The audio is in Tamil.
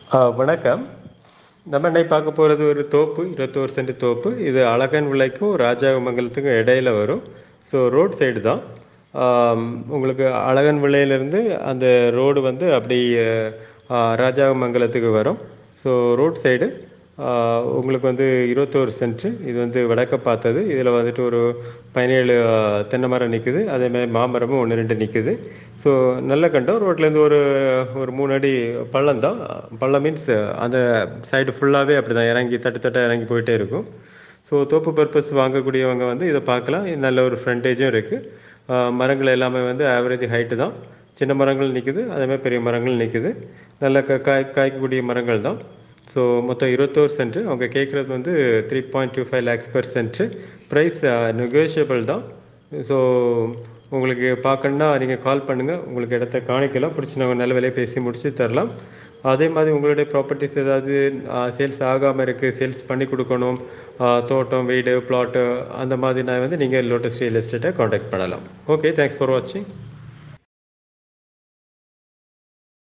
ஆ வணக்கம் நம்ம இன்னைக்கு பார்க்க போகிறது ஒரு தோப்பு இருபத்தோரு சென்ட் தோப்பு இது அழகன் விளைக்கும் ராஜாமங்கலத்துக்கும் இடையில வரும் ஸோ ரோட் சைடு தான் ஆம், உங்களுக்கு அழகன் விளையிலேருந்து அந்த ரோடு வந்து அப்படி ஆ, ராஜாமங்கலத்துக்கு வரும் ஸோ ரோட் சைடு உங்களுக்கு வந்து இருபத்தோரு சென்ட்டு இது வந்து வடக்க பார்த்தது இதில் வந்துட்டு ஒரு பதினேழு ஆ, தென்னை மரம் நிற்குது அதேமாதிரி மாமரமும் ஒன்று ரெண்டு நிற்குது ஸோ நல்ல கண்டம் ரோட்லேருந்து ஒரு ஒரு மூணு அடி பள்ளம் தான் பள்ளம் மீன்ஸ் அந்த சைடு ஃபுல்லாகவே அப்படி தான் இறங்கி தட்டு தட்டாக இறங்கி போயிட்டே இருக்கும் ஸோ தோப்பு பர்பஸ் வாங்கக்கூடியவங்க வந்து இதை பார்க்கலாம் இது நல்ல ஒரு ஃப்ரண்டேஜும் இருக்குது மரங்கள் எல்லாமே வந்து ஆவரேஜ் ஹைட்டு தான் சின்ன மரங்கள் நிற்குது அதேமாதிரி பெரிய மரங்கள் நிற்குது நல்ல க காய் காய்க்கக்கூடிய மரங்கள் தான் ஸோ மொத்தம் இருபத்தோரு சென்ட்டு அவங்க கேட்குறது வந்து three point two five lakhs per cent price negotiable தான் ஸோ உங்களுக்கு பார்க்கணுன்னா நீங்கள் கால் பண்ணுங்கள் உங்களுக்கு இடத்த காணிக்கலாம் பிடிச்சி நாங்கள் நல்ல விலையை பேசி முடிச்சு தரலாம் அதே மாதிரி உங்களுடைய ப்ராப்பர்ட்டிஸ் ஏதாவது சேல்ஸ் ஆகாமல் இருக்குது சேல்ஸ் பண்ணி கொடுக்கணும் ஆ, தோட்டம் வீடு பிளாட்டு அந்த மாதிரி நான் வந்து நீங்கள் லோட்டஸ் ரியல் எஸ்டேட்டை காண்டாக்ட் பண்ணலாம் ஓகே தேங்க்ஸ் ஃபார் வாட்சிங்